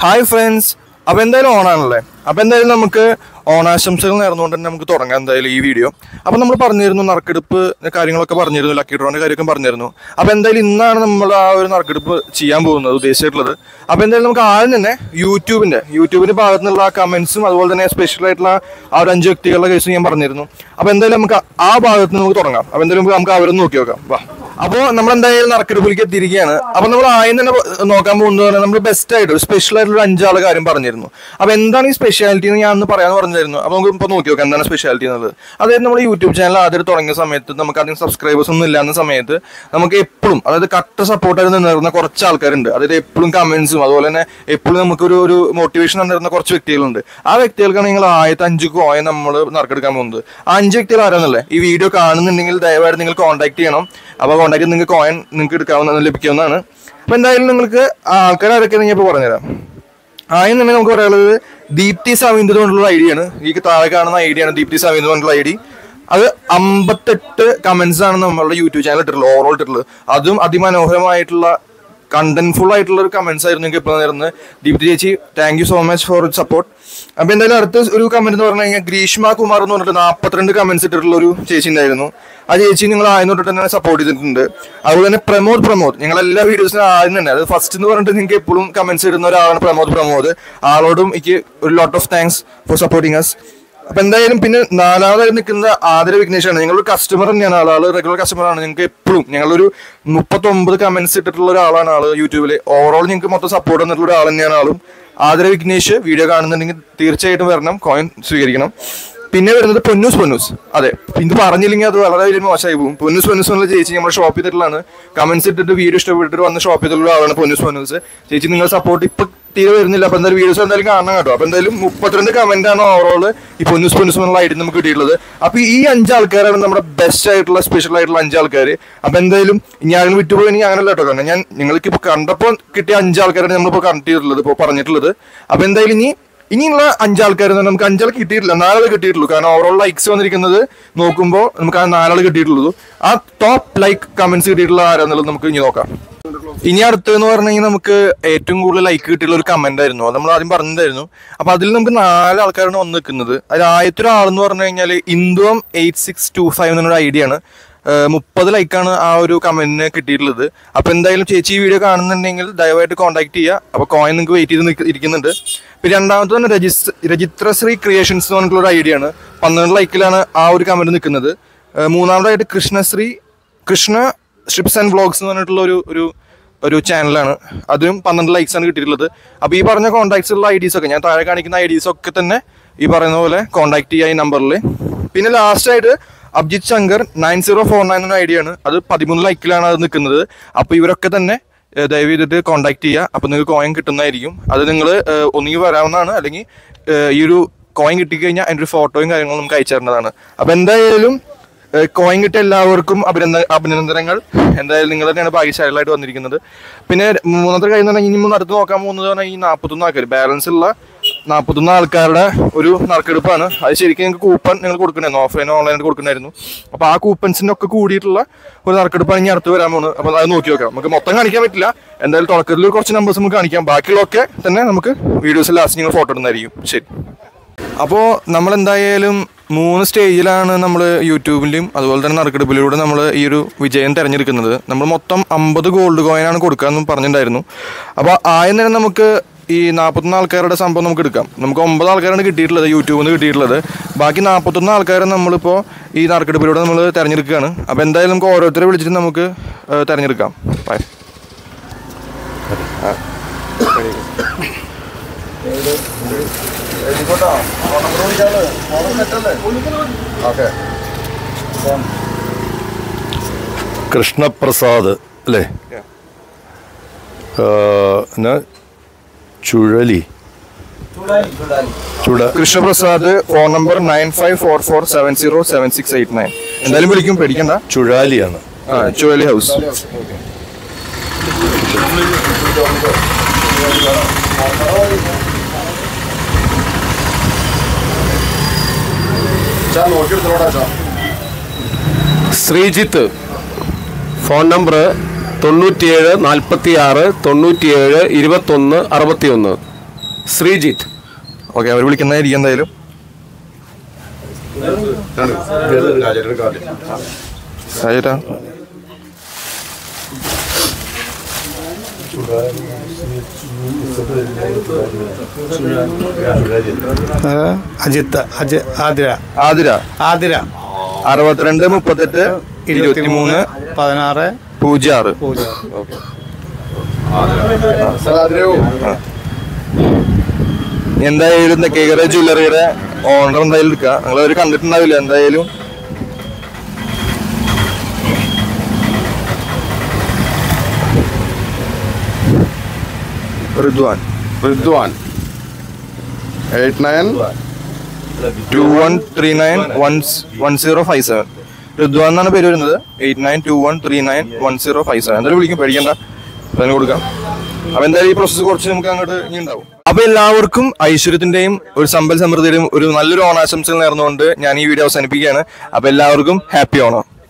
hi friends അപ്പോൾ എന്തായാലും ഓണാണല്ലേ അപ്പോൾ എന്തായാലും നമുക്ക് ഓണാശംസകൾ നേർന്നുകൊണ്ട് തന്നെ നമുക്ക് തുടങ്ങാം എന്തായാലും ഈ വീഡിയോ അപ്പോൾ നമ്മൾ പറഞ്ഞിരുന്നു നറുക്കെടുപ്പ് കാര്യങ്ങളൊക്കെ പറഞ്ഞിരുന്നു ലക്കി ഡ്രോന്റെ കാര്യമൊക്കെ പറഞ്ഞിരുന്നു അപ്പോൾ എന്തായാലും ഇന്നാണ് നമ്മൾ ആ ഒരു നറുക്കെടുപ്പ് ചെയ്യാൻ പോകുന്നത് ഉദ്ദേശിച്ചിട്ടുള്ളത് അപ്പോൾ എന്തായാലും നമുക്ക് ആദ്യം തന്നെ യൂട്യൂബിന്റെ യൂട്യൂബിന്റെ ഭാഗത്തു നിന്നുള്ള ആ കമന്റ്സും അതുപോലെ തന്നെ സ്പെഷ്യൽ ആയിട്ടുള്ള ആ ഒരു അഞ്ച് വ്യക്തികളുടെ കേസ് ഞാൻ പറഞ്ഞിരുന്നു അപ്പോൾ എന്തായാലും നമുക്ക് ആ ഭാഗത്ത് നിന്ന് നമുക്ക് തുടങ്ങാം അപ്പോൾ എന്തായാലും നമുക്ക് അവരൊന്ന് നോക്കി നോക്കാം വാ അപ്പോൾ നമ്മൾ എന്തായാലും നറുക്കെടുപ്പിലേക്ക് എത്തിയിരിക്കുകയാണ് അപ്പോൾ നമ്മൾ ആദ്യം തന്നെ നോക്കാൻ പോകുന്നത് നമ്മൾ ബെസ്റ്റ് ആയിട്ട് സ്പെഷ്യൽ ആയിട്ടുള്ള ഒരു അഞ്ചാളെ കാര്യം പറഞ്ഞിരുന്നു അപ്പോൾ എന്താണ് ഈ സ്പെഷ്യാലിറ്റി എന്ന് ഞാൻ അന്ന് പറയാന്ന് പറഞ്ഞിരുന്നു അപ്പോൾ നമുക്ക് ഇപ്പോൾ നോക്കി നോക്കാം എന്താണ് സ്പെഷ്യാലിറ്റി എന്നുള്ളത് അതായത് നമ്മൾ യൂട്യൂബ് ചാനൽ ആദ്യം തുടങ്ങിയ സമയത്ത് നമുക്ക് അധികം സബ്സ്ക്രൈബേഴ്സ് ഒന്നും ഇല്ലാന്ന സമയത്ത് നമുക്ക് എപ്പോഴും അതായത് കട്ട സപ്പോർട്ടായിട്ട് നിന്നിരുന്ന കുറച്ച് ആൾക്കാരുണ്ട് അതായത് എപ്പോഴും കമന്റ്സും അതുപോലെ തന്നെ എപ്പോഴും നമുക്കൊരു ഒരു മോട്ടിവേഷൻ തന്നിരുന്ന കുറച്ച് വ്യക്തികളുണ്ട് ആ വ്യക്തികൾക്കാണ് നിങ്ങൾ ആദ്യത്തെ അഞ്ച് കോയ നമ്മൾ നറുക്കെടുക്കാൻ പോകുന്നത് ആ അഞ്ച് വ്യക്തികൾ ആരാന്നല്ലേ ഈ വീഡിയോ കാണുന്നുണ്ടെങ്കിൽ ദയവായിട്ട് നിങ്ങൾ കോൺടാക്ട് ചെയ്യണം അപ്പോൾ കോൺടാക്ട് നിങ്ങൾക്ക് കോയിൻ നിങ്ങൾക്ക് എടുക്കാവുന്ന ലഭിക്കാവുന്നതാണ് അപ്പോൾ എന്തായാലും നിങ്ങൾക്ക് ആൾക്കാർ ആരൊക്കെയാണ് ഞാൻ ഇപ്പോൾ പറഞ്ഞുതരാം ആദ്യം തന്നെ നമുക്ക് പറയാനുള്ളത് ദീപ്തി സവീന്ദ്ര കൊണ്ടുള്ള ഐഡിയ ആണ് ഈ താഴെ കാണുന്ന ഐഡിയ ആണ് ദീപ്തി സവീന്ദ്ര കൊണ്ടുള്ള ഐ ഡി അത് അമ്പത്തെട്ട് കമന്റ്സ് ആണ് നമ്മളുടെ യൂട്യൂബ് ചാനൽ ഇട്ടിട്ടുള്ളത് ഓവറോൾ ഇട്ടിട്ടുള്ളത് അതും അതിമനോഹരമായിട്ടുള്ള കണ്ടന്റ്ഫുൾ ആയിട്ടുള്ള ഒരു കമന്റ്സ് ആയിരുന്നു എനിക്ക് ഇപ്പോൾ നേരുന്നത് ദീപ്തി ചേച്ചി thank you so much for support അപ്പൊ എന്തായാലും അടുത്ത ഒരു കമന്റ് എന്ന് പറഞ്ഞു കഴിഞ്ഞാൽ ഗ്രീഷ്മ കുമാർ എന്ന് പറഞ്ഞിട്ട് നാൽപ്പത്തിരണ്ട് കമന്റ്സ് ഇട്ടിട്ടുള്ള ഒരു ചേച്ചി ഉണ്ടായിരുന്നു ആ ചേച്ചി നിങ്ങൾ ആദ്യം തൊട്ട് തന്നെ സപ്പോർട്ട് ചെയ്തിട്ടുണ്ട് അതുപോലെ തന്നെ പ്രമോദ് പ്രമോദ് ഞങ്ങൾ എല്ലാ വീഡിയോസിനും ആദ്യം തന്നെ അത് ഫസ്റ്റ് എന്ന് പറഞ്ഞിട്ട് നിങ്ങൾക്ക് എപ്പോഴും കമന്റ്സ് ഇടുന്ന ഒരാളാണ് പ്രമോദ് പ്രമോദ് ആളോടും എനിക്ക് ഒരു lot of thanks for supporting us അപ്പൊ എന്തായാലും പിന്നെ നാലാമതായി നിൽക്കുന്ന ആദര വിഘ്നേഷാണ് ഞങ്ങളൊരു കസ്റ്റമർ തന്നെയാണ് ആള് ആള് റെഗുലർ കസ്റ്റമർ ആണ് ഞങ്ങൾക്ക് എപ്പോഴും ഞങ്ങളൊരു മുപ്പത്തൊമ്പത് കമന്റ്സ് ഇട്ടിട്ടുള്ള ഒരാളാണ് ആള് യൂട്യൂബിൽ ഓവറോൾ ഞങ്ങൾക്ക് മൊത്തം സപ്പോർട്ട് തന്നിട്ടുള്ള ഒരാൾ തന്നെയാണ് ആളും ആദര വിഘ്നേഷ് വീഡിയോ കാണുന്നുണ്ടെങ്കിൽ തീർച്ചയായിട്ടും വരണം കോയിൻ സ്വീകരിക്കണം പിന്നെ വരുന്നത് പൊന്നൂസ് പൊന്നൂസ് അതെ ഇത് പറഞ്ഞില്ലെങ്കിൽ അത് വളരെ വലിയ മോശമായി പോകും പൊന്നൂസ് പൊന്നൂസ് എന്നുള്ള ചേച്ചി നമ്മുടെ ഷോപ്പ് ചെയ്തിട്ടുള്ളതാണ് കമന്റ്സ് ഇട്ടിട്ട് വീഡിയോ ഇഷ്ടപ്പെട്ടിട്ട് വന്ന് ഷോപ്പ് ചെയ്തിട്ടുള്ള ആളാണ് പൊന്നൂസ് പൊന്നൂസ് ചേച്ചി നിങ്ങൾ സപ്പോർട്ട് ഇപ്പൊ തീരെ വരുന്നില്ല അപ്പൊ എന്തായാലും വീഡിയോസ് എന്തായാലും കാണണം കേട്ടോ അപ്പൊ എന്തായാലും മുപ്പത്തിരണ്ട് കമന്റ് ആണ് ഓവറോൾ ഈ പൊന്നൂസ് പൊന്നൂസ് എന്നുള്ള ഐഡി നമുക്ക് കിട്ടിയിട്ടുള്ളത് അപ്പൊ ഈ അഞ്ച് ആൾക്കാരാണ് നമ്മുടെ ബെസ്റ്റ് ആയിട്ടുള്ള സ്പെഷ്യൽ ആയിട്ടുള്ള അഞ്ച് ആൾക്കാർ അപ്പൊ എന്തായാലും ഞാൻ വിട്ടുപോയി എനിക്ക് അങ്ങനെയല്ല കേട്ടോ കാരണം ഞാൻ നിങ്ങൾക്ക് ഇപ്പൊ കണ്ടപ്പോൾ കിട്ടിയ അഞ്ച് ആൾക്കാരാണ് നമ്മളിപ്പോ കണക്ട് ചെയ്തിട്ടുള്ളത് ഇപ്പോൾ പറഞ്ഞിട്ടുള്ളത് അപ്പൊ എന്തായാലും ഇനി ഇനിയുള്ള അഞ്ചാൾക്കാർ നമുക്ക് അഞ്ചാൾ കിട്ടിയിട്ടില്ല നാലാൾ കിട്ടിയിട്ടുള്ളൂ കാരണം ഓവറോൾ ലൈക്സ് വന്നിരിക്കുന്നത് നോക്കുമ്പോൾ നമുക്ക് ആ നാലാൾ കിട്ടിയിട്ടുള്ളൂ ആ ടോപ്പ് ലൈക്ക് കമന്റ്സ് കിട്ടിയിട്ടുള്ള ആരാന്നുള്ളത് നമുക്ക് ഇനി നോക്കാം ഇനി അടുത്തെന്ന് പറഞ്ഞു കഴിഞ്ഞാൽ നമുക്ക് ഏറ്റവും കൂടുതൽ ലൈക്ക് കിട്ടിയുള്ള ഒരു കമന്റ് ആയിരുന്നു അത് നമ്മൾ ആദ്യം പറഞ്ഞതായിരുന്നു അപ്പൊ അതിൽ നമുക്ക് നാല് ആൾക്കാരാണ് വന്ന് നിൽക്കുന്നത് അതിൽ ആദ്യത്തെ ഒരാളെന്ന് പറഞ്ഞു കഴിഞ്ഞാൽ ഇന്ദുവം എയ്റ്റ് സിക്സ് ടു ഫൈവ് എന്നൊരു ഐഡിയ ആണ് മുപ്പത് ലൈക്കാണ് ആ ഒരു കമന്റിന് കിട്ടിയിട്ടുള്ളത് അപ്പൊ എന്തായാലും ചേച്ചി ഈ വീഡിയോ കാണുന്നുണ്ടെങ്കിൽ ദയവായിട്ട് കോൺടാക്ട് ചെയ്യുക അപ്പൊ കോയിൻ നിങ്ങൾക്ക് വെയിറ്റ് ചെയ്ത് നിൽക്ക- ഇരിക്കുന്നുണ്ട് പിന്നെ രണ്ടാമത്തെ തന്നെ രജിസ് രജിത്രശ്രീ ക്രിയേഷൻസ് എന്ന് പറഞ്ഞിട്ടുള്ള ഒരു ഐഡിയ ആണ് പന്ത്രണ്ട് ലൈക്കിലാണ് ആ ഒരു കമന്റ് നിൽക്കുന്നത് ഏഹ് മൂന്നാമതായിട്ട് Krishnasree Krishna strips and vlogs എന്ന് പറഞ്ഞിട്ടുള്ള ഒരു ഒരു ഒരു ചാനലാണ് അതിനും പന്ത്രണ്ട് ലൈക്സ് ആണ് കിട്ടിയിട്ടുള്ളത് അപ്പോൾ ഈ പറഞ്ഞ കോൺടാക്ട്സ് ഉള്ള ഐ ഡീസ് ഒക്കെ ഞാൻ താഴെ കാണിക്കുന്ന ഐ ഡീസ് ഒക്കെ തന്നെ ഈ പറയുന്ന പോലെ കോൺടാക്ട് ചെയ്യുക ഈ നമ്പറിൽ പിന്നെ ലാസ്റ്റ് ആയിട്ട് Abhijith Shankar nine zero four nine എന്ന ഐഡിയ ആണ് അത് പതിമൂന്ന് ലൈക്കിലാണ് അത് നിൽക്കുന്നത് അപ്പോൾ ഇവരൊക്കെ തന്നെ ഏഹ്, ദയവ് ചെയ്തിട്ട് കോൺടാക്ട് ചെയ്യുക അപ്പോൾ നിങ്ങൾക്ക് കോയിൻ കിട്ടുന്നതായിരിക്കും അത് നിങ്ങൾ ഒന്നുകിൽ വരാവുന്നതാണ് അല്ലെങ്കിൽ ഏഹ്, ഈ ഒരു കോയിൻ കിട്ടിക്കഴിഞ്ഞാൽ അതിൻ്റെ ഒരു ഫോട്ടോയും കാര്യങ്ങളും നമുക്ക് അയച്ചു തരേണ്ടതാണ് അപ്പോൾ എന്തായാലും കോയിൻ കിട്ടിയ എല്ലാവർക്കും അഭിനന്ദ അഭിനന്ദനങ്ങൾ എന്തായാലും നിങ്ങൾ തന്നെയാണ് ഭാഗ്യശാലികളായിട്ട് വന്നിരിക്കുന്നത് പിന്നെ മൂന്നാമത്തെ കാര്യം എന്ന് പറഞ്ഞാൽ ഇനി മൂന്ന് അടുത്ത് നോക്കാൻ പോകുന്നത് പറഞ്ഞാൽ ഈ നാൽപ്പത്തൊന്ന് ആൾക്കാർ ബാലൻസ് ഉള്ള നാൽപ്പത്തൊന്ന് ആൾക്കാരുടെ ഒരു നറുക്കെടുപ്പാണ് അത് ശരിക്കും നിങ്ങൾക്ക് കൂപ്പൺ നിങ്ങൾ കൊടുക്കണമായിരുന്നു ഓഫ്ലൈൻ ഓൺലൈനായിട്ട് കൊടുക്കണമായിരുന്നു അപ്പോൾ ആ കൂപ്പൺസിൻ്റെ ഒക്കെ കൂടിയിട്ടുള്ള ഒരു നറുക്കെടുപ്പാണ് ഇനി അടുത്ത് വരാൻ പോകുന്നത് അപ്പോൾ അത് നോക്കി നോക്കാം നമുക്ക് മൊത്തം കാണിക്കാൻ പറ്റില്ല എന്തായാലും തുടക്കത്തിൽ കുറച്ച് നമ്പേഴ്സ് നമുക്ക് കാണിക്കാം ബാക്കിയുള്ളതൊക്കെ തന്നെ നമുക്ക് വീഡിയോസ് ലാസ്റ്റ് നിങ്ങൾ ഫോട്ടോ ഇടുന്നതായിരിക്കും ശരി അപ്പോൾ നമ്മൾ എന്തായാലും മൂന്ന് സ്റ്റേജിലാണ് നമ്മൾ യൂട്യൂബിൻ്റെയും അതുപോലെ തന്നെ നറുക്കെടുപ്പിലൂടെ നമ്മൾ ഈ ഒരു വിജയം തിരഞ്ഞെടുക്കുന്നത് നമ്മൾ മൊത്തം അമ്പത് ഗോൾഡ് കോയിനാണ് കൊടുക്കാമെന്ന് പറഞ്ഞിട്ടുണ്ടായിരുന്നു അപ്പോൾ ആദ്യം തന്നെ നമുക്ക് ഈ നാൽപ്പത്തൊന്ന് ആൾക്കാരുടെ സംഭവം നമുക്ക് എടുക്കാം നമുക്ക് ഒമ്പത് ആൾക്കാരാണ് കിട്ടിയിട്ടുള്ളത് യൂട്യൂബിൽ നിന്ന് കിട്ടിയിട്ടുള്ളത് ബാക്കി നാൽപ്പത്തൊന്ന് ആൾക്കാരെ നമ്മളിപ്പോൾ ഈ നറുക്കെടുപ്പിലൂടെ നമ്മൾ തിരഞ്ഞെടുക്കുകയാണ് അപ്പോൾ എന്തായാലും നമുക്ക് ഓരോരുത്തരെ വിളിച്ചിട്ട് നമുക്ക് ഏഹ്, തിരഞ്ഞെടുക്കാം ബൈ ഓക്കെ കൃഷ്ണപ്രസാദ് അല്ലേ ആ, എന്നാ ചുഴലി ചുട Krishnaprasad phone number nine five four four seven zero seven six eight nine എന്തായാലും വിളിക്കും പേടിക്കണ്ട ചുഴാലിയാണ് ആ ചുവലി ഹൗസ് ശ്രീജിത്ത് ഫോൺ നമ്പർ തൊണ്ണൂറ്റിയേഴ് നാൽപ്പത്തി ആറ് തൊണ്ണൂറ്റിയേഴ് ഇരുപത്തൊന്ന് അറുപത്തിയൊന്ന് ശ്രീജിത്ത് ഓക്കെ അവർ വിളിക്കുന്നതായിരിക്കും എന്തായാലും രാജേട്ടാ അജിത്ത് അജി ആതിര ആതിര ആതിര അറുപത്തിരണ്ട് മുപ്പത്തെട്ട് ഇരുപത്തി മൂന്ന് പതിനാറ് പൂജ്യം ആറ് പൂജ്യം എന്തായാലും നെക്കേക്കര ജ്വല്ലറിയുടെ ഓണർ എന്തായാലും എടുക്കുക നിങ്ങൾ അവർ കണ്ടിട്ടുണ്ടാവില്ല എന്തായാലും Ridwan Ridwan eight nine two one three nine one one zero five seven Ridwan എന്നാണ് പേര് വരുന്നത് eight nine two one three nine one zero five seven എന്തായാലും വിളിക്കും പേടിക്കണ്ട അതിന് കൊടുക്കാം അപ്പൊ എന്തായാലും ഈ പ്രോസസ്സ് കുറച്ച് നമുക്ക് അങ്ങോട്ട് ഇനി ഉണ്ടാവും അപ്പൊ എല്ലാവർക്കും ഐശ്വര്യത്തിന്റെയും ഒരു സമ്പൽ സമൃദ്ധിയുടെയും ഒരു നല്ലൊരു ഓണാശംസകൾ നേർന്നുകൊണ്ട് ഞാൻ ഈ വീഡിയോ അവസാനിപ്പിക്കുകയാണ് അപ്പൊ എല്ലാവർക്കും ഹാപ്പി ഓണം